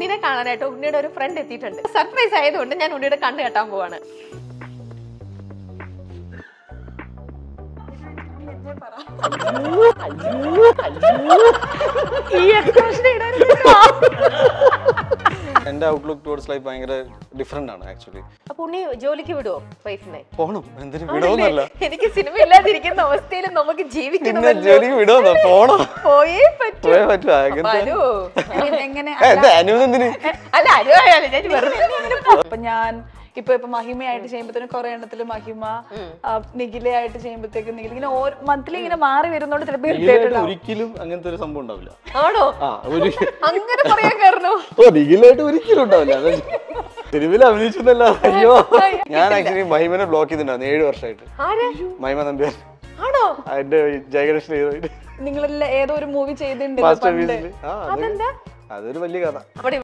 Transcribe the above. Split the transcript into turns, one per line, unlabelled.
ഉണ്ണിനെ കാണാനായിട്ട് ഉണ്ണിയുടെ ഒരു ഫ്രണ്ട് എത്തിയിട്ടുണ്ട് സർപ്രൈസ് ആയതുകൊണ്ട് ഞാൻ ഉണ്ണിയുടെ കണ്ണ് കെട്ടാൻ പോവാണ് ഈ എക്സ്പ്രഷൻ
എന്റെ ഔട്ട്ലുക്ക് ടുവേർഡ്സ് ലൈഫ് ഭയങ്കര ഡിഫറെന്റ് ആണ് ആക്ച്വലി
അപ്പൊ ഉണ്ണി ജോലിക്ക് വിടുവോ വൈഫിനെ
പോണം എന്തിനു വിടോന്നല്ല
എനിക്ക് സിനിമ ഇല്ലാതിരിക്കുന്ന അവസ്ഥയിൽ നമുക്ക്
പിന്നെ
ജീവിക്കണം
ജോലിക്ക് വിടോന്നോ പോണോ
പോയേ പറ്റൂ
പോയേ പറ്റുമോ
അപ്പൊ
അങ്ങനത്തെ
അനു
എങ്ങനെ
ഏ, എന്താ അനുവദം എന്തിന്
അല്ല അനു ആയാലും ഞാൻ വെറുതെ ഇങ്ങനെ
അപ്പൊ ഞാൻ ഇപ്പൊ ഇപ്പൊ മഹിമയായിട്ട് ചെയ്യുമ്പോഴത്തേനും കുറെ എണ്ണത്തില് മഹിമ ആ, നിഖിലയായിട്ട് ചെയ്യുമ്പോഴത്തേക്കും നിഖില ഇങ്ങനെ മന്ത്ലി ഇങ്ങനെ മാറി വരുന്നോണ്ട് ചിലപ്പോ
നീലായിട്ട്
ഇറിറ്റേറ്റഡ്
ഒരിക്കലും അങ്ങനത്തെ ഒരു സംഭവം ഉണ്ടാവില്ല
ആണോ
ആ ഒരു
അങ്ങനെ പറയാൻ കാരണം
ഓ നിഖിലായിട്ട് ഒരിക്കലും ഉണ്ടാവില്ല അത് സിനിമയിൽ അഭിനയിച്ചെന്നല്ല അയ്യോ ഞാൻ ആക്ച്വലി മഹിമനെ ബ്ലോക്ക് ചെയ്തിട്ടുണ്ടായിരുന്നു ഏഴ് വർഷമായിട്ട്
ആര്
മഹിമ നമ്പ്യാർ
ആണോ
അതിന്റെ ജയകൃഷ്ണ ചെയ്തത്
നിങ്ങളെല്ലാം ഏതോ ഒരു മൂവി ചെയ്തിട്ടുണ്ട്
മാസ്റ്റർ
പണ്ട്
പീസിൽ ആ അത് അതൊരു വലിയ കഥ
അവിടെ